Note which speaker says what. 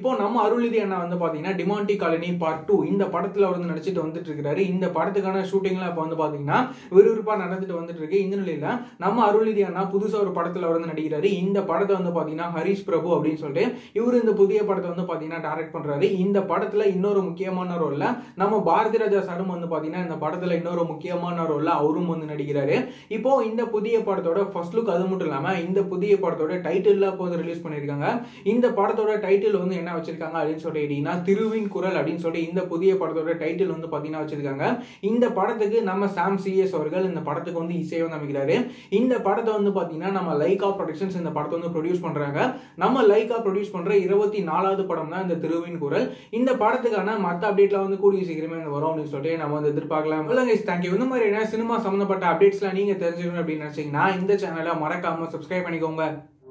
Speaker 1: இப்போ நம்ம அருள்நிதி அண்ணா வந்து பாத்தீங்கன்னா டிமாண்டி காலனி பார்ட் டூ இந்த படத்துல அவர் வந்து நடிச்சிட்டு வந்துட்டு இருக்காரு இந்த படத்துக்கான ஷூட்டிங்லாம் இப்போ வந்து பாத்தீங்கன்னா விறுவிறுப்பா நடந்துட்டு வந்துட்டு இருக்கு இந்த நிலையில நம்ம அருள்நிதி அண்ணா புதுசா ஒரு படத்துல அவர் வந்து நடிக்கிறாரு இந்த படத்தை வந்து பாத்தீங்கன்னா ஹரிஷ் பிரபு அப்படின்னு சொல்லிட்டு இவர் இந்த புதிய படத்தை வந்து பாத்தீங்கன்னா டைரக்ட் பண்றாரு இந்த படத்துல இன்னொரு முக்கியமான ரோல்ல நம்ம பாரதி ராஜா சாரும் வந்து பாத்தீங்கன்னா இந்த படத்துல இன்னொரு முக்கியமான ரோல்ல அவரும் வந்து நடிக்கிறாரு இப்போ இந்த புதிய படத்தோட ஃபர்ஸ்ட் லுக் அது மட்டும் இல்லாம இந்த புதிய படத்தோட டைட்டில் இப்போ வந்து ரிலீஸ் பண்ணிருக்காங்க இந்த படத்தோட டைட்டில் வந்து என்ன வச்சிருக்காங்க அப்படின்னு சொல்லிட்டு கேட்டீங்கன்னா திருவின் குரல் அப்படின்னு சொல்லிட்டு இந்த புதிய படத்தோட டைட்டில் வந்து பாத்தீங்கன்னா வச்சிருக்காங்க இந்த படத்துக்கு நம்ம சாம் சிஎஸ் அவர்கள் இந்த படத்துக்கு வந்து இசையை வந்து அமைக்கிறாரு இந்த படத்தை வந்து பாத்தீங்கன்னா நம்ம லைகா ப்ரொடக்ஷன்ஸ் இந்த படத்தை வந்து ப்ரொடியூஸ் பண்றாங்க நம்ம லைகா ப்ரொடியூஸ் பண்ற இருபத்தி நாலாவது படம் தான் இந்த திருவின் குரல் இந்த படத்துக்கான மற்ற அப்டேட்ல வந்து கூடிய சீக்கிரமே வந்து வரும் அப்படின்னு சொல்லிட்டு நம்ம வந்து எதிர்பார்க்கலாம் இல்லைங்க தேங்க்யூ இந்த மாதிரியான சினிமா சம்பந்தப்பட்ட அப்டேட்ஸ்லாம் நீங்க தெரிஞ்சுக்கணும் அப்படின்னு நினைச்சீங்கன்னா இந்த சேனலை மறக்காம சப்ஸ்கிரைப் பண்ணிக்கோங்க